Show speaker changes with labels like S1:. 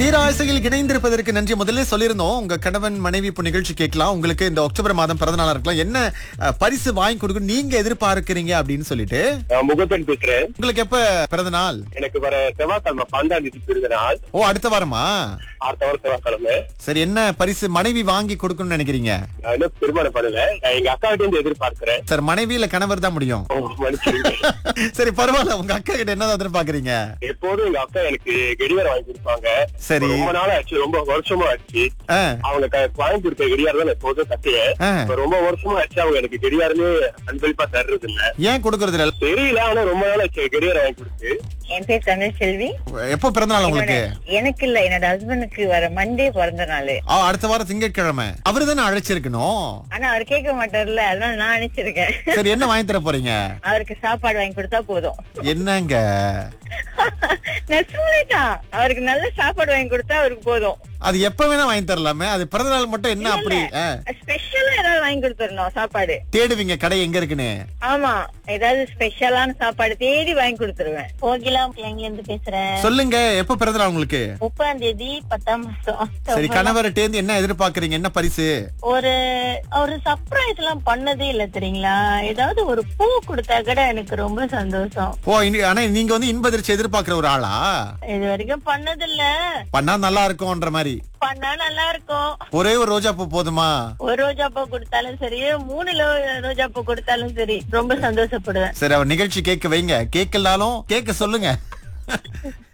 S1: தீராசையில் இணைந்திருப்பதற்கு நன்றி முதல்ல சொல்லியிருந்தோம் உங்க கணவன் மனைவி இப்போ நிகழ்ச்சி கேட்கலாம் உங்களுக்கு இந்த அக்டோபர் மாதம் பிறந்த நாளா இருக்கலாம் என்ன அஹ், பரிசு வாங்கி கொடுக்க நீங்க எதிர்பார்க்கறீங்க அப்படின்னு சொல்லிட்டு
S2: நான் முகப்பன் பேசுறேன்
S1: உங்களுக்கு எப்ப பிறந்த நாள்
S2: எனக்கு வர செவ்வாய்க்கிழமை பன்னெண்டாம் தேதி பிறந்த நாள்
S1: ஓ அடுத்த வாரமா
S2: அடுத்த வாரம் செவ்வாய்க்கிழமை
S1: சரி என்ன பரிசு மனைவி வாங்கி கொடுக்கணும்னு நினைக்கிறீங்க
S2: நான் இன்னும் திருமணம் பண்ணல நான் எங்க அக்கா கிட்ட இருந்து எதிர்பார்க்கிறேன்
S1: சார் மனைவி இல்ல கணவர் தான் முடியும்
S2: ஓ, மன்னிச்சிடுங்க.
S1: சரி பரவாயில்ல உங்க அக்கா கிட்ட என்ன எதிர்பார்க்கறீங்க
S2: எப்போதும் எங்க அக்கா எனக்கு கடிகாரம் வாங்கி கொடுப்பாங்க
S1: சரி.
S2: ரொம்ப நாள் ஆச்சு ரொம்ப வருஷமா ஆச்சு
S1: ஆ,
S2: அவங்க க- வாங்கி கொடுத்த கடிகாரம் தான் நான் எப்போதும் கட்டுவேன்
S1: ஆ.
S2: இப்ப ரொம்ப வருஷமா ஆச்சு அவங்க எனக்கு கடிகாரமே அன்பளிப்பா தர்றது இல்ல
S1: ஏன் கொடுக்கறது இல்ல
S2: தெரியல ஆனா ரொம்ப நாள் ஆச்சு கடிகாரம் வாங்கி கொடுத்து
S3: என் பேர் தமிழ்செல்வி
S1: எப்போ பிறந்த நாள் உங்களுக்கு
S3: எனக்கு இல்ல என்னோட ஹஸ்பண்டுக்கு வர மண்டே பிறந்த நாள்
S1: ஆ, அடுத்த வாரம் திங்கட்கிழமை அவரு தானே அழைச்சிருக்கணும்
S3: ஆனா அவர் கேட்க மாட்டார்ல அதனால நான் நினைச்சிருக்கேன்
S1: சரி என்ன வாங்கி தர போறீங்க
S3: அவருக்கு சாப்பாடு வாங்கி கொடுத்தா போதும்
S1: என்னங்க
S3: நான் சொல்லிட்டான் அவருக்கு நல்ல சாப்பாடு வாங்கி கொடுத்தா அவருக்கு போதும்
S1: அது எப்ப வேணா வாங்கி தரலாமே அது பிறந்த நாள் மட்டும் என்ன அப்படி ஆ,
S3: ஸ்பெஷலா ஏதாவது வாங்கி கொடுத்துடணும் சாப்பாடு
S1: தேடுவீங்க கடை எங்க இருக்குன்னு
S3: ஆமா ஏதாவது ஸ்பெஷலான சாப்பாடு தேடி வாங்கி கொடுத்துருவேன் கோகிலா எங்க இருந்து பேசுறேன்
S1: சொல்லுங்க எப்ப பிறந்த நாள் உங்களுக்கு
S3: முப்பதாம் தேதி பத்தாம் மாசம்
S1: சரி கணவர்கிட்ட இருந்து என்ன எதிர்பார்க்கறீங்க என்ன பரிசு
S3: ஒரு ஒரு சர்ப்ரைஸ் எல்லாம் பண்ணதே இல்ல தெரியுங்களா ஏதாவது ஒரு பூ கொடுத்தா கூட எனக்கு ரொம்ப சந்தோஷம்
S1: ஓ இனி- ஆனா நீங்க வந்து இன்பதிர்ச்சி எதிர்பார்க்கிற ஒரு ஆளா
S3: இது வரைக்கும் பண்ணது இல்ல
S1: பண்ணா நல்லா இருக்கும்ன்ற மாதிரி
S3: பண்ணா நல்லா இருக்கும்
S1: ஒரே ஒரு ரோஜா பூ போதுமா
S3: ஒரு ரோஜா பூ கொடுத்தாலும் சரி மூணு லோ- ரோஜா பூ கொடுத்தாலும் சரி ரொம்ப சந்தோஷப்படுவேன்
S1: சரி அவர் நிகழ்ச்சி கேட்க வைங்க கேட்கலாலும் கேட்க சொல்லுங்க